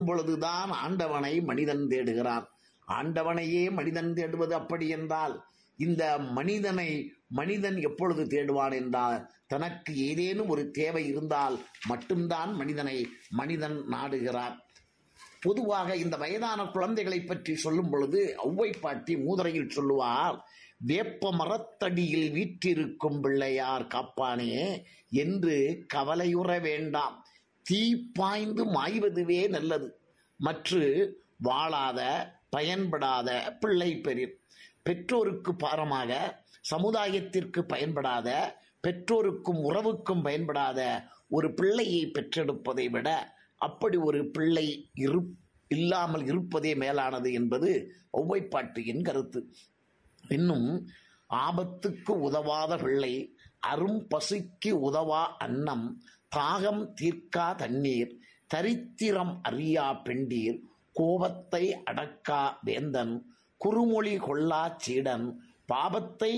பொழுதுதான் ஆண்டவனை மனிதன் தேடுகிறான் ஆண்டவனையே மனிதன் தேடுவது அப்படி என்றால் இந்த மனிதனை மனிதன் எப்பொழுது தேடுவான் என்றால் தனக்கு ஏதேனும் ஒரு தேவை இருந்தால் மட்டும்தான் மனிதனை மனிதன் நாடுகிறான் பொதுவாக இந்த வயதான குழந்தைகளை பற்றி சொல்லும் பொழுது ஔவை பாட்டி மூதுரையில் சொல்லுவார் வேப்ப மரத்தடியில் வீற்றிருக்கும் பிள்ளையார் காப்பானே என்று கவலையுற வேண்டாம் தீ பாய்ந்து மாய்வதுவே நல்லது மற்ற வாழாத பயன்படாத பிள்ளை பெரிர் பெற்றோருக்கு பாரமாக சமுதாயத்திற்கு பயன்படாத பெற்றோருக்கும் உறவுக்கும் பயன்படாத ஒரு பிள்ளையை பெற்றெடுப்பதை விட அப்படி ஒரு பிள்ளை இரு இல்லாமல் இருப்பதே மேலானது என்பது ஒவ்வைப்பாட்டியின் கருத்து இன்னும் ஆபத்துக்கு உதவாத பிள்ளை அரும் பசிக்கு உதவா அன்னம் தாகம் தீர்க்கா தண்ணீர் தரித்திரம் அறியா பெண்டீர் கோபத்தை அடக்கா வேந்தன் குறுமொழி கொள்ளா சீடன் பாபத்தை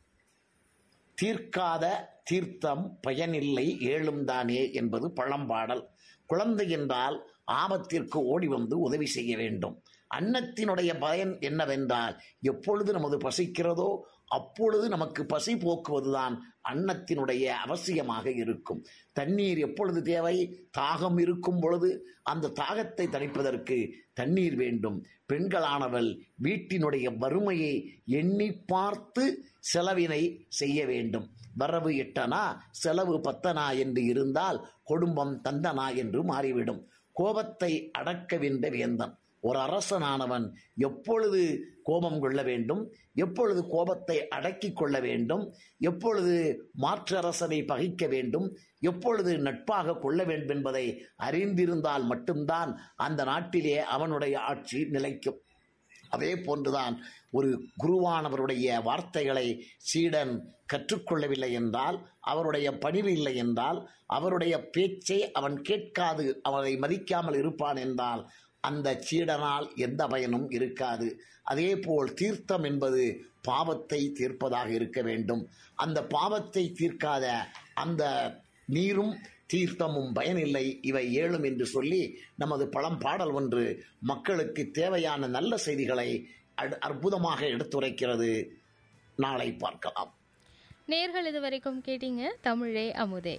தீர்க்காத தீர்த்தம் பயனில்லை ஏழும் தானே என்பது பழம்பாடல் குழந்தை என்றால் ஆபத்திற்கு ஓடி வந்து உதவி செய்ய வேண்டும் அன்னத்தினுடைய பயன் என்னவென்றால் எப்பொழுது நமது பசிக்கிறதோ அப்பொழுது நமக்கு பசி போக்குவதுதான் அன்னத்தினுடைய அவசியமாக இருக்கும் தண்ணீர் எப்பொழுது தேவை தாகம் இருக்கும் பொழுது அந்த தாகத்தை தணிப்பதற்கு தண்ணீர் வேண்டும் பெண்களானவள் வீட்டினுடைய வறுமையை எண்ணி பார்த்து செலவினை செய்ய வேண்டும் வரவு எட்டனா செலவு பத்தனா என்று இருந்தால் குடும்பம் தந்தனா என்று மாறிவிடும் கோபத்தை அடக்க வென்ற வேந்தன் ஒரு அரசனானவன் எப்பொழுது கோபம் கொள்ள வேண்டும் எப்பொழுது கோபத்தை அடக்கிக் கொள்ள வேண்டும் எப்பொழுது மாற்று அரசனை பகைக்க வேண்டும் எப்பொழுது நட்பாக கொள்ள வேண்டும் என்பதை அறிந்திருந்தால் மட்டும்தான் அந்த நாட்டிலே அவனுடைய ஆட்சி நிலைக்கும் அதே போன்றுதான் ஒரு குருவானவருடைய வார்த்தைகளை சீடன் கற்றுக்கொள்ளவில்லை என்றால் அவருடைய பணிவு இல்லை என்றால் அவருடைய பேச்சை அவன் கேட்காது அவனை மதிக்காமல் இருப்பான் என்றால் அந்த சீடனால் எந்த பயனும் இருக்காது அதேபோல் தீர்த்தம் என்பது பாவத்தை தீர்ப்பதாக இருக்க வேண்டும் அந்த பாவத்தை தீர்க்காத அந்த நீரும் தீர்த்தமும் பயனில்லை இவை ஏழும் என்று சொல்லி நமது பழம்பாடல் ஒன்று மக்களுக்கு தேவையான நல்ல செய்திகளை அடு- அற்புதமாக எடுத்துரைக்கிறது நாளை பார்க்கலாம் நேர்கள் இதுவரைக்கும் கேட்டீங்க தமிழே அமுதே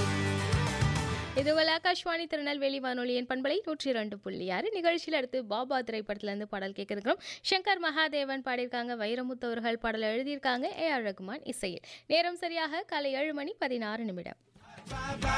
இது உங்கள் ஆகாஷ்வாணி திருநெல்வேலி வானொலியின் பண்பலை நூற்றி இரண்டு புள்ளி ஆறு நிகழ்ச்சியில் அடுத்து பாபா திரைப்படத்திலிருந்து பாடல் கேட்கிறோம் சங்கர் மகாதேவன் பாடியிருக்காங்க வைரமுத்து அவர்கள் பாடல் எழுதியிருக்காங்க ஏ ஆர் ரகுமான் இசையில் நேரம் சரியாக காலை ஏழு மணி பதினாறு நிமிடம்